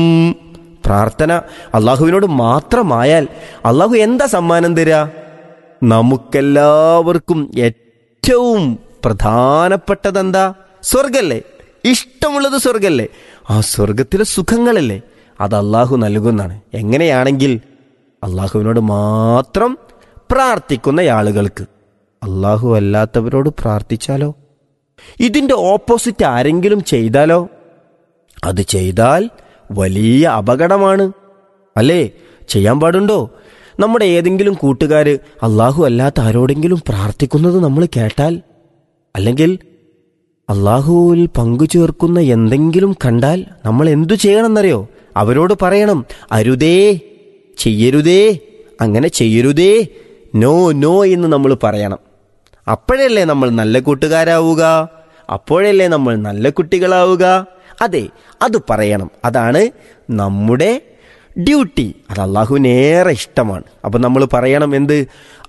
പ്രാർത്ഥന അള്ളാഹുവിനോട് മാത്രമായാൽ അള്ളാഹു എന്താ സമ്മാനം തരിക നമുക്കെല്ലാവർക്കും ഏറ്റവും പ്രധാനപ്പെട്ടതെന്താ സ്വർഗല്ലേ ഇഷ്ടമുള്ളത് സ്വർഗല്ലേ ആ സ്വർഗത്തിലെ സുഖങ്ങളല്ലേ അത് അള്ളാഹു നൽകുന്നതാണ് എങ്ങനെയാണെങ്കിൽ അള്ളാഹുവിനോട് മാത്രം പ്രാർത്ഥിക്കുന്ന ആളുകൾക്ക് അള്ളാഹു അല്ലാത്തവരോട് പ്രാർത്ഥിച്ചാലോ ഇതിന്റെ ഓപ്പോസിറ്റ് ആരെങ്കിലും ചെയ്താലോ അത് ചെയ്താൽ വലിയ അപകടമാണ് അല്ലേ ചെയ്യാൻ പാടുണ്ടോ നമ്മുടെ ഏതെങ്കിലും കൂട്ടുകാര് അള്ളാഹു അല്ലാത്ത ആരോടെങ്കിലും പ്രാർത്ഥിക്കുന്നത് നമ്മൾ കേട്ടാൽ അല്ലെങ്കിൽ അള്ളാഹുവിൽ പങ്കു ചേർക്കുന്ന എന്തെങ്കിലും കണ്ടാൽ നമ്മൾ എന്തു ചെയ്യണമെന്നറിയോ അവരോട് പറയണം അരുതേ ചെയ്യരുതേ അങ്ങനെ ചെയ്യരുതേ നോ നോ എന്ന് നമ്മൾ പറയണം അപ്പോഴല്ലേ നമ്മൾ നല്ല കൂട്ടുകാരാവുക അപ്പോഴല്ലേ നമ്മൾ നല്ല കുട്ടികളാവുക അതെ അത് പറയണം അതാണ് നമ്മുടെ ഡ്യൂട്ടി അത് അള്ളാഹുവിന് ഏറെ ഇഷ്ടമാണ് അപ്പം നമ്മൾ പറയണം എന്ത്